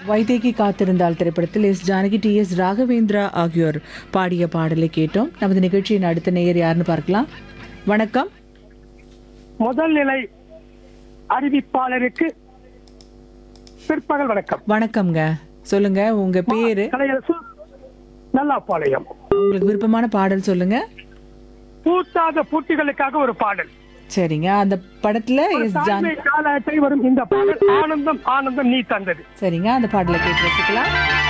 வைதேகி காத்திருந்தால் திரைப்படத்தில் S Janaki T S Raghavendra ஆகியோர் பாடிய பாடலை கேட்டோம் நமது நிகழ்ச்சியின் அடுத்த நேயர் யாருன்னு பார்க்கலாம் வணக்கம் முதல் நிலை அறிவிப்பாளருக்கு பிற்பகல் வணக்கம் வணக்கம்ங்க சொல்லுங்க உங்க பேரு கலையரசு நல்லாப்பாளையம் உங்களுக்கு விருப்பமான பாடல் சொல்லுங்க பூத்தாத பூட்டிகளுக்காக ஒரு பாடல் சரிங்க அந்த படத்துல எஸ் ஜான் தாய்மை காலத்தை வரும் இந்த பாடல் ஆனந்தம் ஆனந்தம் நீ தந்தது சரிங்க அந்த பாடலை கேட்டு ரசிக்கலாம்